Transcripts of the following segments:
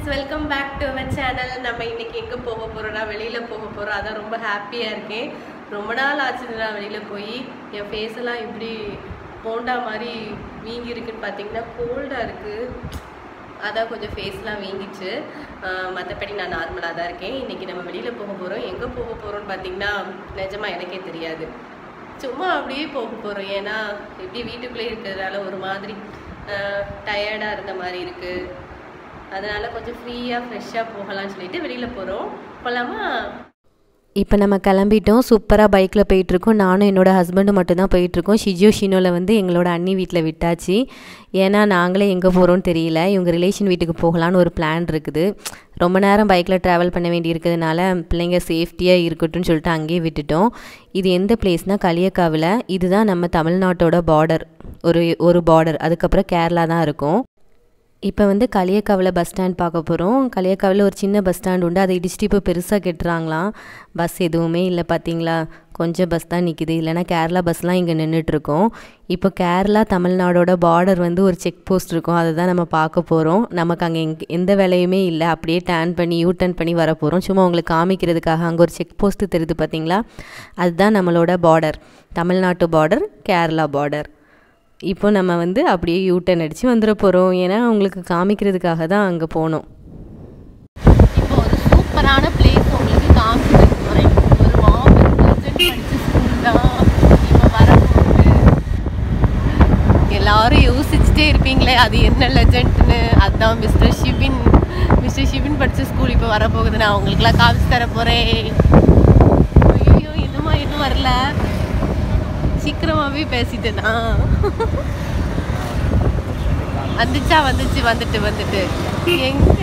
Welcome back to our channel நம்ம இன்னைக்கு எங்கே போக போகிறோம்னா வெளியில் போக போகிறோம் அதான் ரொம்ப ஹாப்பியாக இருக்கேன் ரொம்ப நாள் ஆச்சு நான் வெளியில் போய் என் ஃபேஸ் எல்லாம் இப்படி போண்டா மாதிரி வீங்கி இருக்குன்னு பார்த்தீங்கன்னா கோல்டாக இருக்குது அதான் கொஞ்சம் ஃபேஸ்லாம் வீங்கிச்சு மற்றபடி நான் நார்மலாக தான் இருக்கேன் இன்றைக்கி நம்ம வெளியில் போக போகிறோம் எங்கே போக போகிறோம்னு பார்த்தீங்கன்னா நிஜமாக எனக்கே தெரியாது சும்மா அப்படியே போக போகிறோம் ஏன்னா இப்படி வீட்டுக்குள்ளே இருக்கிறதுனால ஒரு மாதிரி டயர்டாக இருந்த மாதிரி இருக்குது அதனால் கொஞ்சம் ஃப்ரீயாக ஃப்ரெஷ்ஷாக போகலாம்னு சொல்லிட்டு வெளியில் போகிறோம் போகலாமா இப்போ நம்ம கிளம்பிட்டோம் சூப்பராக பைக்கில் போயிட்டுருக்கோம் நானும் என்னோட ஹஸ்பண்டும் மட்டும்தான் போயிட்டுருக்கோம் ஷிஜியோ ஷினோவில் வந்து எங்களோட அண்ணி வீட்டில் விட்டாச்சு ஏன்னா நாங்களே எங்கே போகிறோம்னு தெரியல இவங்க ரிலேஷன் வீட்டுக்கு போகலான்னு ஒரு பிளான் இருக்குது ரொம்ப நேரம் பைக்கில் ட்ராவல் பண்ண வேண்டி இருக்கிறதுனால பிள்ளைங்க சேஃப்டியாக இருக்கட்டும்னு சொல்லிட்டு அங்கேயே விட்டுட்டோம் இது எந்த பிளேஸ்னால் களியக்காவில் இதுதான் நம்ம தமிழ்நாட்டோட பார்டர் ஒரு ஒரு பார்டர் அதுக்கப்புறம் கேரளா தான் இருக்கும் இப்போ வந்து களியக்காவில் பஸ் ஸ்டாண்ட் பார்க்க போகிறோம் களியக்காவில் ஒரு சின்ன பஸ் ஸ்டாண்ட் உண்டு அதை இடிச்சிட்டு இப்போ பெருசாக கெட்டுறாங்களாம் பஸ் எதுவுமே இல்லை பார்த்தீங்களா கொஞ்சம் பஸ் தான் நிற்கிது இல்லைனா கேரளா பஸ்லாம் இங்கே நின்றுட்டுருக்கோம் இப்போ கேரளா தமிழ்நாடோட பார்டர் வந்து ஒரு செக் போஸ்ட் இருக்கும் அதை தான் நம்ம பார்க்க போகிறோம் நமக்கு அங்கே எங் எந்த வேலையுமே இல்லை அப்படியே டேர்ன் பண்ணி யூ டர்ன் பண்ணி வர போகிறோம் சும்மா உங்களுக்கு காமிக்கிறதுக்காக அங்கே ஒரு செக் போஸ்ட்டு தெரியுது பார்த்தீங்களா அதுதான் நம்மளோட பார்டர் தமிழ்நாட்டு பார்டர் கேரளா பார்டர் இப்போ நம்ம வந்து அப்படியே யூட்டன் அடித்து வந்துட போகிறோம் ஏன்னா உங்களுக்கு காமிக்கிறதுக்காக தான் அங்கே போனோம் இப்போ ஒரு சூப்பரான பிளேஸ் உங்களுக்கு காமிச்சிட்டு போகிறேன் ஒரு மாபெரும் படித்த ஸ்கூல் தான் இப்போ வரப்போகுது எல்லாரும் யோசிச்சுட்டே இருப்பீங்களே அது என்ன லெஜண்ட்னு அதுதான் மிஸ்டர் ஷிபின் மிஸ்டர் ஷிபின் படித்த ஸ்கூல் இப்போ வரப்போகுது நான் உங்களுக்குலாம் காமிச்சு தர போகிறேன் ஐயோ இன்னுமா இன்னும் வரல சீக்கிரமாகவே பேசிட்டேனா வந்துச்சா வந்துச்சு வந்துட்டு வந்துட்டு எங்க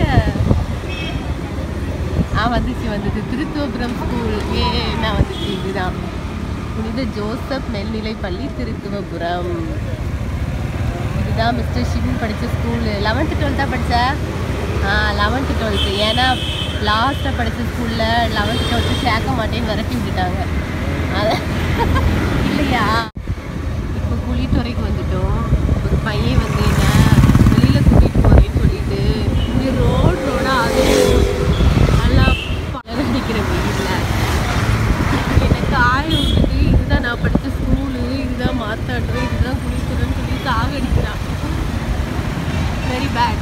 ஆ வந்துச்சு வந்துச்சு திருத்துவபுரம் ஸ்கூல் ஏ நான் வந்துச்சு இதுதான் புனித ஜோசப் மேல்நிலை பள்ளி திருத்துவபுரம் இதுதான் மிஸ்டர் ஷிவின் படித்த ஸ்கூலு லெவன்த்து டுவெல்த்தாக படித்த ஆ லெவன்த்து டுவெல்த்து ஏன்னா லாஸ்ட்டாக படித்த ஸ்கூலில் லெவன்த்து டுவெல்த்து சேர்க்க மாட்டேன்னு விரட்டி விட்டுட்டாங்க அதை இல்லையா இப்போ குளித்துறைக்கு வந்துட்டோம் ஒரு பையன் வந்து என்ன வெளியில் கூட்டிகிட்டு போகிறேன்னு சொல்லிட்டு இங்கே ரோடு ரோடாக அது நல்லா பலர் அடிக்கிற வீட்டில் எனக்கு ஆள் விட்டுட்டு இதுதான் நான் படித்த ஸ்கூலு இதுதான் மாத்தாட்டம் இதுதான் குளித்துறைன்னு சொல்லி சாகடிக்கிறான் very bad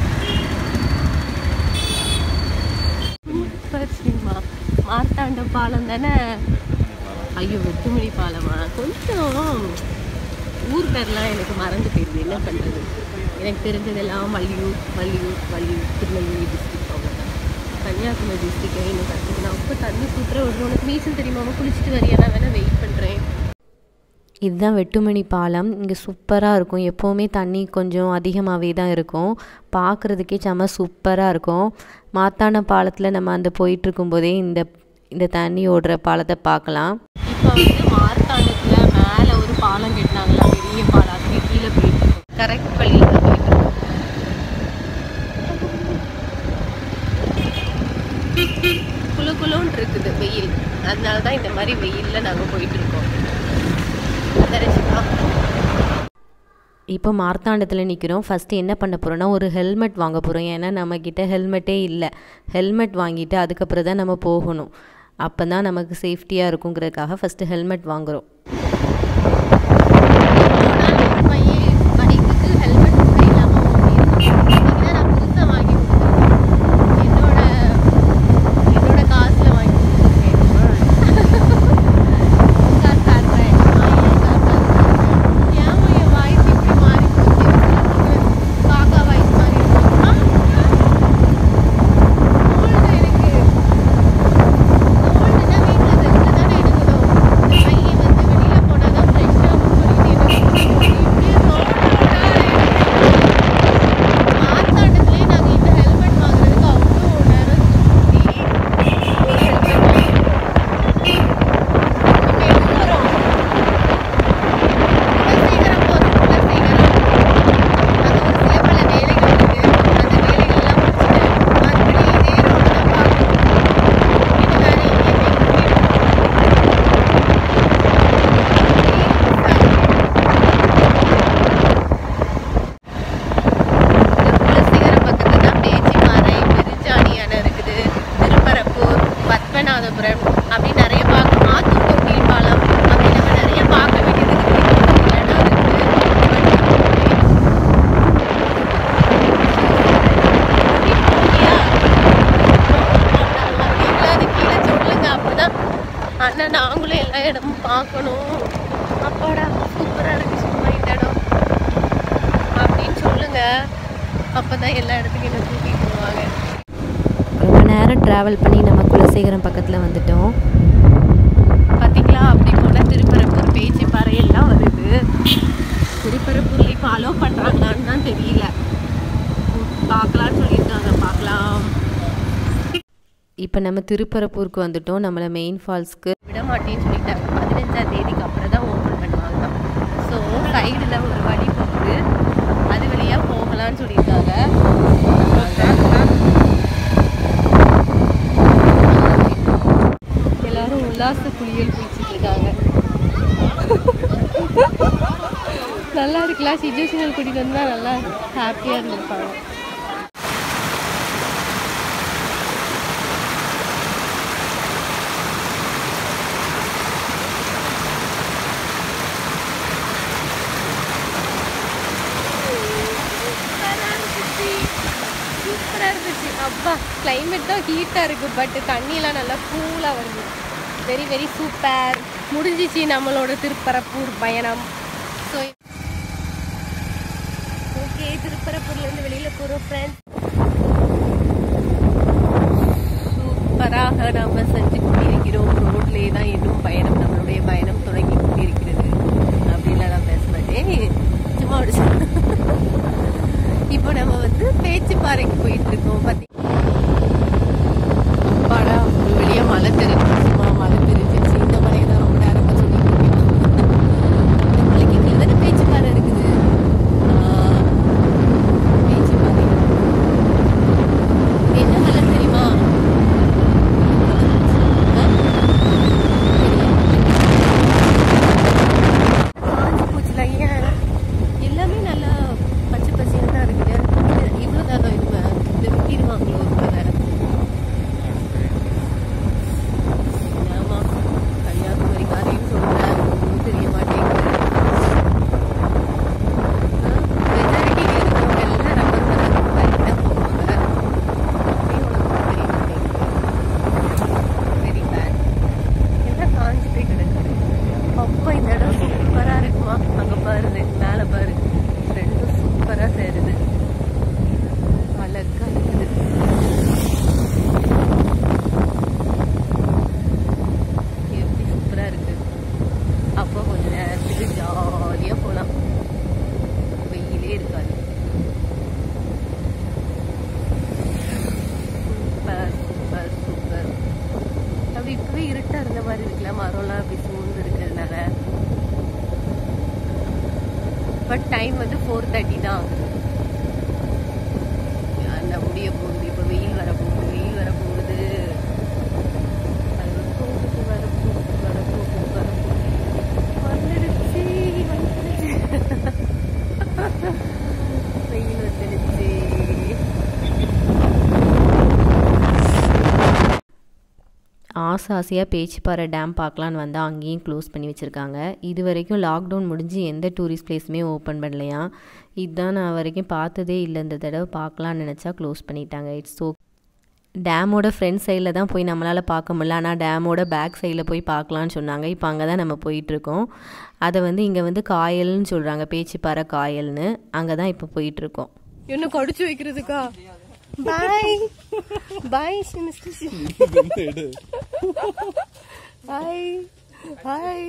super cinema Marthanda பாலம் தானே ஐயோ வெட்டுமணி பாலமா கொஞ்சம் ஊர் பேர்லாம் எனக்கு மறந்து போயிடுது என்ன பண்ணுறது எனக்கு தெரிஞ்சதெல்லாம் மல்லியூர் மல்லியூர் மல்லியூர் திருநெல்வேலி டிஸ்ட்ரிக்ட் அவ்வளோதான் கன்னியாகுமரி டிஸ்ட்ரிக்டை இன்னும் கற்றுக்கணும் அப்போ தண்ணி சூப்பராக வருது உனக்கு நீச்சல் தெரியுமா குளிச்சுட்டு வரியா நான் வேணால் வெயிட் பண்ணுறேன் இதுதான் வெட்டுமணி பாலம் இங்கே சூப்பராக இருக்கும் எப்போவுமே தண்ணி கொஞ்சம் அதிகமாகவே தான் இருக்கும் பார்க்குறதுக்கே செம்ம சூப்பராக இருக்கும் மாத்தான பாலத்தில் நம்ம அந்த போயிட்டுருக்கும்போதே இந்த இந்த தண்ணி ஓடுற பாலத்தை பார்க்கலாம் இப்போ வந்து மார்த்தாண்டத்தில் மேலே ஒரு பாலம் கட்டினாங்களா பெரிய பாலம் அதுக்கு கீழே போயிட்டு கரெக்ட் வழியில் தான் போயிட்டு இருக்கோம். குளு குளுன்னு இருக்குது வெயில் அதனால தான் இந்த மாதிரி வெயிலில் நாங்கள் போயிட்டு இருக்கோம் அதான் ரசிகா. இப்போ மார்த்தாண்டத்தில் நிற்கிறோம் ஃபஸ்ட்டு என்ன பண்ண போகிறோன்னா ஒரு ஹெல்மெட் வாங்க போகிறோம் ஏன்னா நம்மக்கிட்ட ஹெல்மெட்டே இல்லை ஹெல்மெட் வாங்கிட்டு அதுக்கப்புறம் தான் நம்ம போகணும் அப்போ தான் நமக்கு சேஃப்டியாக இருக்குங்கிறதுக்காக ஃபஸ்ட்டு ஹெல்மெட் வாங்குகிறோம் ஒரு பையன் பைக்குக்கு ஹெல்மெட் கூட இல்லாமல் ஓட்டியிருக்கான் நான் புதுசாக வாங்கி கொடுத்துருக்கேன் என்னோட என்னோட காசில் வாங்கி கொடுத்துருக்கேன் கார் காட்டுறேன் ஏன் என் வாய்ஸ் இப்படி மாறி போச்சு காக்கா வாய்ஸ் மாதிரி இருக்கும் ஆ? கோல்டு எனக்கு கோல்டுனா வீட்டில் ரெஸ்ட்டு தானே எடுக்கணும் பையன் வந்து வெளியில் எல்லா இடமும் பார்க்கணும் அப்பாடா சூப்பராக இருக்கு சும்மா இந்த இடம் அப்படின்னு சொல்லுங்க அப்பதான் எல்லா இடத்துக்கும் என்ன கூட்டிட்டு போவாங்க ரொம்ப நேரம் ட்ராவல் பண்ணி நம்ம குலசேகரம் பக்கத்தில் வந்துட்டோம் பார்த்தீங்களா அப்படி போனால் திருப்பரப்பூர் பேச்சிப்பாறை எல்லாம் வருது திருப்பரப்பூர்ல இப்போ அலோவ் பண்ணுறாங்களான்னு தான் தெரியல பார்க்கலான்னு சொல்லியிருக்காங்க பார்க்கலாம் இப்போ நம்ம திருப்பரப்பூருக்கு வந்துட்டோம் நம்மளை மெயின் ஃபால்ஸ்க்கு விட மாட்டேன்னு சொல்லிட்டாங்க பதினஞ்சாம் தேதிக்கு அப்புறம் தான் ஓப்பன் பண்ணுவாங்க ஸோ சைடில் ஒரு வழி போகுது அது வழியாக போகலான்னு சொல்லியிருக்காங்க எல்லாரும் உல்லாச குளியல் குளிச்சுட்டு இருக்காங்க நல்லா இருக்கலாம் சிச்சுவேஷனல் கூட்டிகிட்டு வந்தால் நல்லா ஹாப்பியாக இருந்திருப்பாங்க சூப்பராக இருந்துச்சு சூப்பராக இருந்துச்சு அப்பா கிளைமேட் தான் ஹீட்டாக இருக்குது பட் தண்ணியெலாம் நல்லா கூலாக வருது வெரி வெரி சூப்பர் முடிஞ்சிச்சு நம்மளோட திருப்பரப்பூர் பயணம் ஸோ ஓகே திருப்பரப்பூர்லேருந்து வெளியில் போகிறோம் ஃப்ரெண்ட்ஸ் சூப்பராக நம்ம செஞ்சு கொண்டிருக்கிறோம் ரோட்லேயே தான் இன்னும் பயணம் நம்மளுடைய பயணம் தொடங்கி கொண்டிருக்கிறது அப்படிலாம் நான் பேச மாட்டேன் சும்மா அப்படி சொன்னேன். இப்போ நம்ம வந்து பேச்சுப்பாறைக்கு போயிட்டு இருக்கோம் பாத்தீங்க அப்பாடா ஒரு வெளியே மழை தெரிஞ்சு சும்மா மழை தெரிஞ்சிச்சு இந்த மலையை தான் ரொம்ப நேரமா சொல்லிட்டு இருக்கேன் இந்த மலைக்கு கீழே தானே பேச்சுப்பாறை இருக்குது ஆ, பேச்சுப்பாறை இது என்ன மலை தெரியுமா ஆ? காஞ்சு போச்சுல ஏன் எல்லாமே நல்லா பச்சை பச்சையாக தான் இருக்குது இவ்வளோ தானோ இனிமே இந்த வெட்டிடுவாங்களோ ஒரு வேற ஆமா கன்னியாகுமரி காரையும் சொல்றேன் ஒன்றும் தெரிய மாட்டேங்குது மெஜாரிட்டி இருக்கவங்க எல்லாம் ரப்பர் மரம் தான் போவாங்க அப்படியே உனக்கு தெரிய மாட்டேங்குது வெரி பேட் எல்லாம் காஞ்சு போய் கிடக்குது அப்பா இந்த இடம் சூப்பரா இருக்குமா அங்க பாருது மேல பாரு ரெண்டும் சூப்பரா சேருது அழகா இருக்குது எப்படி சூப்பரா இருக்கு அப்போ கொஞ்ச நேரத்துக்கு ஜாலியா போலாம் வெயிலே இருக்காது சூப்பர் சூப்பர் சூப்பர் அப்படி இப்பவே இருட்டா இருந்த மாதிரி இருக்குல்ல மரம்லாம் அப்படி சூழ்ந்து இருக்கிறதுனால பட் டைம் வந்து ஃபோர் தேர்ட்டி தான் ஆகுது அந்த முடிய போகுது இப்போ வெயில் வர போகுது வெயில் வர போகுது அது போகுது வர போகுது வர போகுது வர போகுது வந்துடுச்சு வந்துடுச்சு வெயில் வந்துடுச்சு ஆசை ஆசையாக பேச்சுப்பாறை டேம் பார்க்கலான்னு வந்தால் அங்கேயும் க்ளோஸ் பண்ணி வச்சுருக்காங்க இது வரைக்கும் லாக்டவுன் முடிஞ்சு எந்த டூரிஸ்ட் பிளேஸுமே ஓப்பன் பண்ணலையா இதுதான் நான் வரைக்கும் பார்த்ததே இல்லை இந்த தடவை பார்க்கலான்னு நினச்சா க்ளோஸ் பண்ணிட்டாங்க இட்ஸ் ஸோ டேமோட ஃப்ரண்ட் சைடில் தான் போய் நம்மளால் பார்க்க முடியல ஆனால் டேமோட பேக் சைடில் போய் பார்க்கலான்னு சொன்னாங்க இப்போ அங்கே தான் நம்ம போயிட்டுருக்கோம் அதை வந்து இங்கே வந்து காயல்னு சொல்கிறாங்க பேச்சுப்பாறை காயல்னு அங்கே தான் இப்போ போயிட்டுருக்கோம் என்ன கடிச்சு வைக்கிறதுக்கா பாய் பாய் மிஸ்டர் பாய் பாய்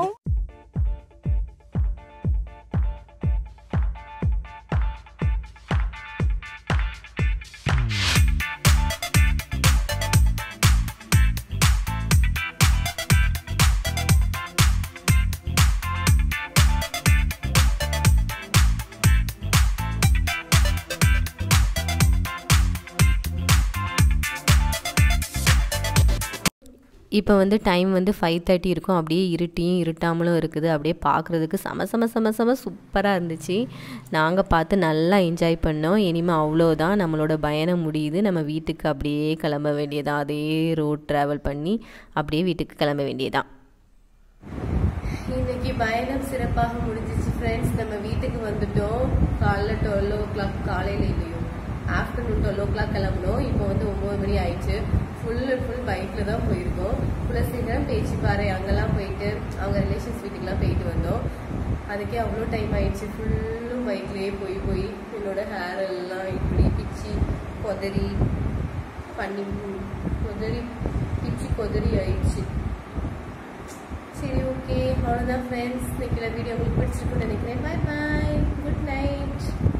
இப்போ வந்து டைம் வந்து ஃபைவ் தேர்ட்டி இருக்கும் அப்படியே இருட்டியும் இருட்டாமலும் இருக்குது அப்படியே பார்க்குறதுக்கு செம செம செம செம சூப்பராக இருந்துச்சு நாங்கள் பார்த்து நல்லா என்ஜாய் பண்ணோம் இனிமேல் அவ்வளோதான் நம்மளோட பயணம் முடியுது நம்ம வீட்டுக்கு அப்படியே கிளம்ப வேண்டியதான் அதே ரோட் ட்ராவல் பண்ணி அப்படியே வீட்டுக்கு கிளம்ப வேண்டியதான் இன்னைக்கு பயணம் சிறப்பாக முடிஞ்சிச்சு ஃப்ரெண்ட்ஸ் நம்ம வீட்டுக்கு வந்துட்டோம் காலைல டுவெல் ஓ கிளாக் காலையில் இல்லையோ ஆஃப்டர்நூன் டுவெல் ஓ கிளாக் கிளம்புனோம் இப்போ வந்து ஒம்பது மணி ஆயிடுச்சு ஃபுல் அண்ட் ஃபுல் பைக்கில் தான் போயிருக்கோம் குலசேகரம் பேச்சிப்பாறை அங்கெல்லாம் போயிட்டு போயிட்டு அவங்க ரிலேஷன்ஸ் வீட்டுக்குலாம் போயிட்டு வந்தோம் அதுக்கே அவ்வளோ டைம் ஆயிடுச்சு ஃபுல்லும் பைக்லேயே போய் போய் என்னோட ஹேர் எல்லாம் இப்படி பிச்சு கொதறி பண்ணி கொதறி பிச்சு கொதறி ஆயிடுச்சு சரி ஓகே அவ்வளோதான் ஃப்ரெண்ட்ஸ் இன்னைக்கு வீடியோ உங்களுக்கு பிடிச்சிருக்குன்னு நினைக்கிறேன் பாய் பாய் குட் நைட்